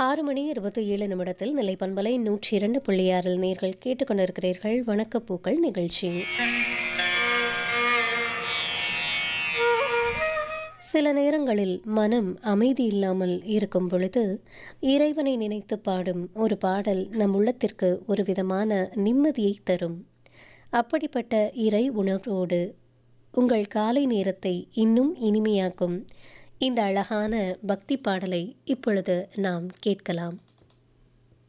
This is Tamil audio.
ஆறு மணி இருபத்தி ஏழு நிமிடத்தில் நிலை பண்பலை நூற்றி இரண்டு புள்ளி ஆறில் நேர்கள் கேட்டுக்கொண்டிருக்கிறீர்கள் வணக்கப்பூக்கள் நிகழ்ச்சி சில நேரங்களில் மனம் அமைதி இல்லாமல் இருக்கும் பொழுது இறைவனை நினைத்து பாடும் ஒரு பாடல் நம் உள்ளத்திற்கு ஒரு விதமான நிம்மதியை தரும் அப்படிப்பட்ட இறை உணர்வோடு உங்கள் காலை நேரத்தை இன்னும் இனிமையாக்கும் இந்த அழகான பக்தி பாடலை இப்பொழுது நாம் கேட்கலாம்